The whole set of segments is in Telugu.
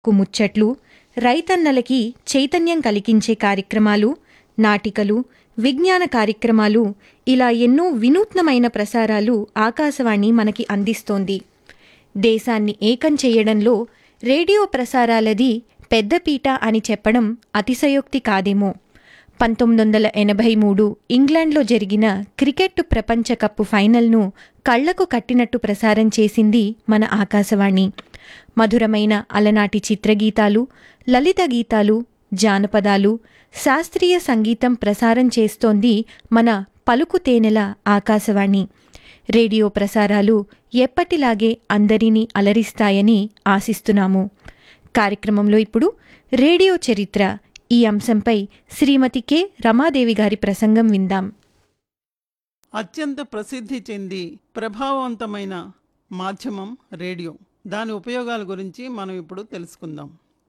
కు ముచ్చట్లు రైతన్నలకి చైతన్యం కలిగించే కార్యక్రమాలు నాటికలు విజ్ఞాన కార్యక్రమాలు ఇలా ఎన్నో వినూత్నమైన ప్రసారాలు ఆకాశవాణి మనకి అందిస్తోంది దేశాన్ని ఏకం చేయడంలో రేడియో ప్రసారాలది పెద్దపీట అని చెప్పడం అతిశయోక్తి కాదేమో పంతొమ్మిది వందల ఎనభై మూడు ఇంగ్లాండ్లో జరిగిన క్రికెట్ ప్రపంచ కప్ ఫైనల్ను కళ్లకు కట్టినట్టు ప్రసారం చేసింది మన ఆకాశవాణి మధురమైన అలనాటి చిత్రగీతాలు లలిత గీతాలు జానపదాలు శాస్త్రీయ సంగీతం ప్రసారం చేస్తోంది మన పలుకు తేనెల ఆకాశవాణి రేడియో ప్రసారాలు ఎప్పటిలాగే అందరినీ అలరిస్తాయని ఆశిస్తున్నాము కార్యక్రమంలో ఇప్పుడు రేడియో చరిత్ర ఈ అంశంపై శ్రీమతి కె రమాదేవి గారి ప్రసంగం విందాం అత్యంత ప్రసిద్ధి చెంది ప్రభావవంతమైన మాధ్యమం రేడియో దాని ఉపయోగాల గురించి మనం ఇప్పుడు తెలుసుకుందాం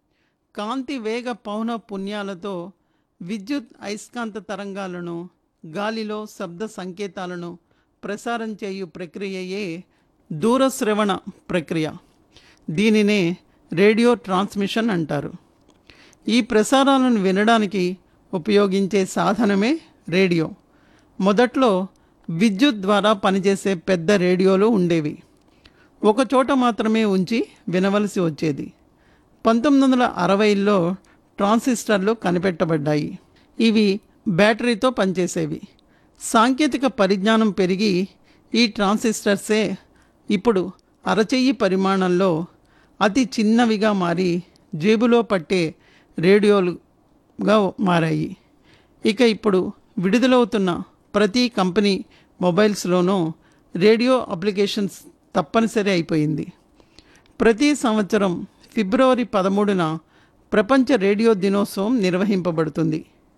కాంతి వేగ పౌన పుణ్యాలతో విద్యుత్ అయస్కాంత తరంగాలను గాలిలో శబ్ద సంకేతాలను ప్రసారం చేయు ప్రక్రియయే దూరశ్రవణ ప్రక్రియ దీనినే రేడియో ట్రాన్స్మిషన్ అంటారు ఈ ప్రసారాలను వినడానికి ఉపయోగించే సాధనమే రేడియో మొదట్లో విద్యుత్ ద్వారా పనిచేసే పెద్ద రేడియోలు ఉండేవి ఒక చోట మాత్రమే ఉంచి వినవలసి వచ్చేది పంతొమ్మిది వందల అరవైలో ట్రాన్సిస్టర్లు కనిపెట్టబడ్డాయి ఇవి బ్యాటరీతో పనిచేసేవి సాంకేతిక పరిజ్ఞానం పెరిగి ఈ ట్రాన్సిస్టర్సే ఇప్పుడు అరచెయ్యి పరిమాణంలో అతి చిన్నవిగా మారి జేబులో పట్టే రేడియోలుగా మారాయి ఇక ఇప్పుడు విడుదలవుతున్న ప్రతి కంపెనీ మొబైల్స్లోనూ రేడియో అప్లికేషన్స్ తప్పనిసరి అయిపోయింది ప్రతి సంవత్సరం ఫిబ్రవరి పదమూడున ప్రపంచ రేడియో దినోత్సవం నిర్వహింపబడుతుంది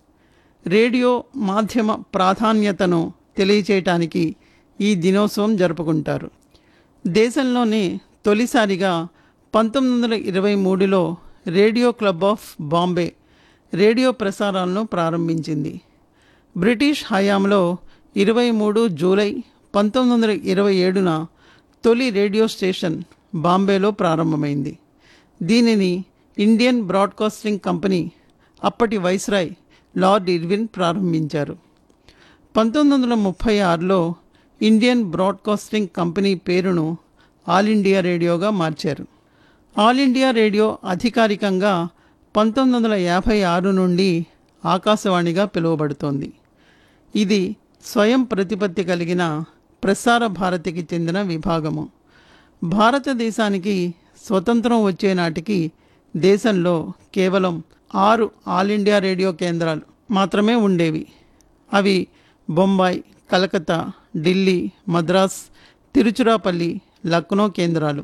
రేడియో మాధ్యమ ప్రాధాన్యతను తెలియచేయటానికి ఈ దినోత్సవం జరుపుకుంటారు దేశంలోనే తొలిసారిగా పంతొమ్మిది వందల ఇరవై మూడులో radio club of Bombay radio ప్రసారాలను ప్రారంభించింది బ్రిటిష్ హయాంలో ఇరవై మూడు జూలై పంతొమ్మిది వందల ఇరవై ఏడున తొలి రేడియో స్టేషన్ బాంబేలో ప్రారంభమైంది దీనిని ఇండియన్ బ్రాడ్కాస్టింగ్ కంపెనీ అప్పటి వైస్రాయ్ లార్డ్ ఇర్విన్ ప్రారంభించారు పంతొమ్మిది వందల ముప్పై ఆరులో ఇండియన్ బ్రాడ్కాస్టింగ్ కంపెనీ పేరును ఆల్ ఇండియా రేడియోగా మార్చారు ఆల్ ఇండియా రేడియో అధికారికంగా పంతొమ్మిది వందల యాభై ఆరు నుండి ఆకాశవాణిగా పిలువబడుతోంది ఇది స్వయం ప్రతిపత్తి కలిగిన ప్రసార భారతికి చెందిన విభాగము భారతదేశానికి స్వతంత్రం వచ్చే నాటికి దేశంలో కేవలం ఆరు ఆల్ ఇండియా రేడియో కేంద్రాలు మాత్రమే ఉండేవి అవి బొంబాయి కలకత్తా ఢిల్లీ మద్రాస్ తిరుచురాపల్లి లక్నో కేంద్రాలు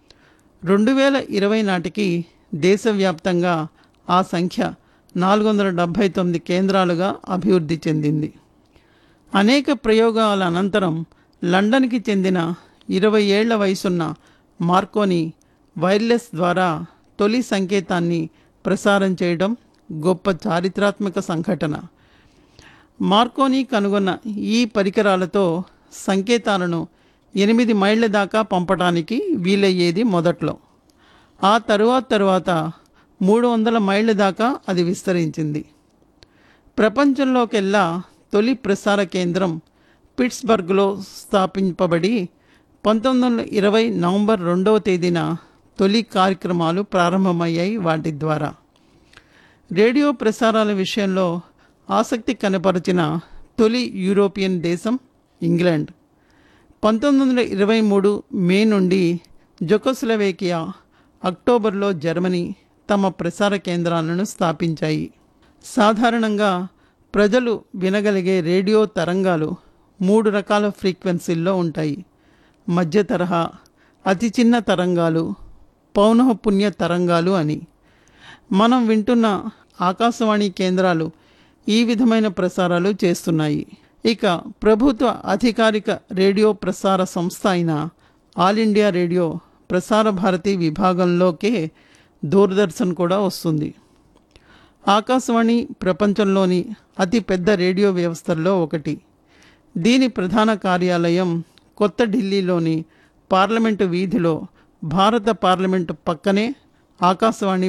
రెండు వేల ఇరవై నాటికి దేశవ్యాప్తంగా ఆ సంఖ్య నాలుగు వందల డెబ్భై తొమ్మిది కేంద్రాలుగా అభివృద్ధి చెందింది అనేక ప్రయోగాల అనంతరం లండన్కి చెందిన ఇరవై ఏళ్ల వయసున్న మార్కోని వైర్లెస్ ద్వారా తొలి సంకేతాన్ని ప్రసారం చేయడం గొప్ప చారిత్రాత్మక సంఘటన మార్కోని కనుగొన్న ఈ పరికరాలతో సంకేతాలను ఎనిమిది మైళ్ళ దాకా పంపడానికి వీలయ్యేది మొదట్లో ఆ తరువాత తరువాత మూడు వందల మైళ్ళ దాకా అది విస్తరించింది ప్రపంచంలోకెల్లా తొలి ప్రసార కేంద్రం పిట్స్బర్గ్లో స్థాపింపబడి పంతొమ్మిది వందల ఇరవై నవంబర్ రెండవ తేదీన తొలి కార్యక్రమాలు ప్రారంభమయ్యాయి వాటి ద్వారా రేడియో ప్రసారాల విషయంలో ఆసక్తి కనపరిచిన తొలి యూరోపియన్ దేశం ఇంగ్లాండ్ పంతొమ్మిది వందల ఇరవై మూడు మే నుండి జొకోస్లవేకియా అక్టోబర్లో జర్మనీ తమ ప్రసార కేంద్రాలను స్థాపించాయి సాధారణంగా ప్రజలు వినగలిగే రేడియో తరంగాలు మూడు రకాల ఫ్రీక్వెన్సీల్లో ఉంటాయి మధ్య తరహా అతి చిన్న తరంగాలు పౌనఃపుణ్య తరంగాలు అని మనం వింటున్న ఆకాశవాణి కేంద్రాలు ఈ విధమైన ప్రసారాలు చేస్తున్నాయి ఇక ప్రభుత్వ అధికారిక రేడియో ప్రసార సంస్థ అయిన ఆల్ ఇండియా రేడియో ప్రసార భారతి విభాగంలోకే దూరదర్శన్ కూడా వస్తుంది ఆకాశవాణి ప్రపంచంలోని అతి పెద్ద రేడియో వ్యవస్థల్లో ఒకటి దీని ప్రధాన కార్యాలయం కొత్త ఢిల్లీలోని పార్లమెంటు వీధిలో భారత పార్లమెంటు పక్కనే ఆకాశవాణి